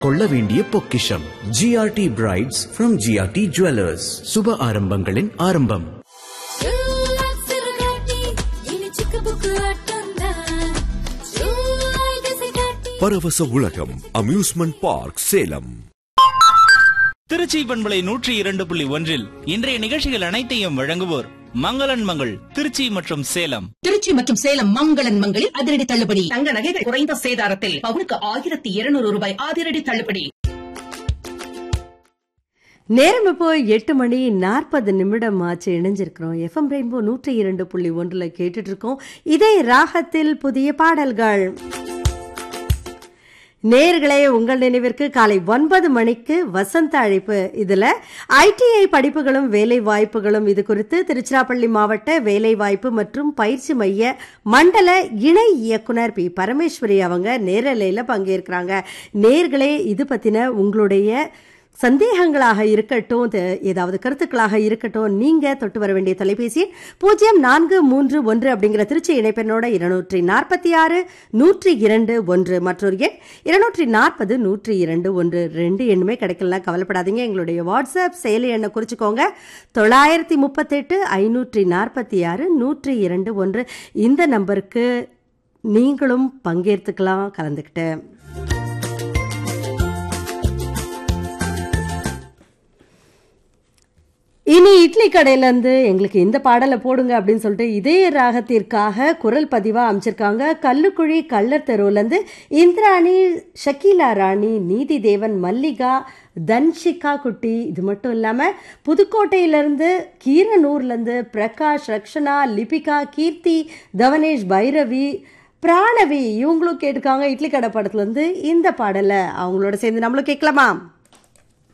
கொள்ள வேண்டிய பொக்கிஷம் GRT brides from GRT jewellers சுப ஆரம்பங்களின் ஆரம்பம் பரவச உலகம் அம்யூஸ்மெண்ட் பார்க் சேலம் திருச்சி பண்பலை நூற்றி இரண்டு புள்ளி ஒன்றில் இன்றைய நிகழ்ச்சிகள் அனைத்தையும் வழங்குவோர் மங்களன் மங்கள் திருச்சி மற்றும் சேலம் திருச்சி மற்றும் சேலம் மங்களன் மங்களில் அதிரடி தள்ளுபடி தங்க நகைகள் குறைந்த சேதாரத்தில் பவுனுக்கு ஆயிரத்தி இருநூறு ரூபாய் அதிரடி தள்ளுபடி நேரம் இப்போ எட்டு மணி நாற்பது நிமிடம் ஆச்சு இணைஞ்சிருக்கிறோம் எஃப்எம் ரெயின்போ நூற்றி இரண்டு புள்ளி ஒன்றில் கேட்டுட்டு இருக்கோம் இதே ராகத்தில் புதிய பாடல்கள் நேர்களே உங்கள் நினைவிற்கு காலை ஒன்பது மணிக்கு வசந்த அழைப்பு இதில் ஐடிஐ படிப்புகளும் வேலை வாய்ப்புகளும் இது குறித்து திருச்சிராப்பள்ளி மாவட்ட வேலை வாய்ப்பு மற்றும் பயிற்சி மைய மண்டல இணை இயக்குனர் பி பரமேஸ்வரி அவங்க நேரலையில் பங்கேற்கிறாங்க நேர்களே இது பற்றின உங்களுடைய சந்தேகங்களாக இருக்கட்டும் த- ஏதாவது கருத்துக்களாக இருக்கட்டும் நீங்க தொட்டு வர வேண்டிய தொலைபேசி எண் பூஜ்ஜியம் நான்கு மூன்று ஒன்று அப்படிங்கிற திருச்சி இணைப்பெண்ணோட இருநூற்றி நாற்பத்தி ஆறு நூற்றி இரண்டு ஒன்று மற்றொரு எண் இருநூற்றி நாற்பது நூற்றி இரண்டு ஒன்று ரெண்டு எண்ணுமே கிடைக்கலாம் கவலைப்படாதீங்க எங்களுடைய வாட்ஸ்அப் செயலி எண்ணை குறிச்சுக்கோங்க தொள்ளாயிரத்தி முப்பத்தெட்டு ஐநூற்றி நாற்பத்தி ஆறு நூற்றி இரண்டு ஒன்று இந்த நம்பருக்கு நீங்களும் பங்கேற்றுக்கலாம் கலந்துக்கிட்டு இனி இட்லி கடையிலேருந்து எங்களுக்கு இந்த பாடலை போடுங்க அப்படின்னு சொல்லிட்டு இதே ராகத்திற்காக குரல் பதிவாக அமைச்சிருக்காங்க கல்லுக்குழி கள்ளர் தெருவுலேருந்து இந்திராணி ஷக்கீலா ராணி நீதி தேவன் மல்லிகா தன்ஷிகா குட்டி இது மட்டும் இல்லாமல் புதுக்கோட்டையிலேருந்து கீரனூர்லேருந்து பிரகாஷ் ரக்ஷனா லிபிகா கீர்த்தி தவனேஷ் பைரவி பிராணவி இவங்களும் கேட்டிருக்காங்க இட்லி கடை படத்துலேருந்து இந்த பாடலை அவங்களோட சேர்ந்து நம்மளும் கேட்கலாமா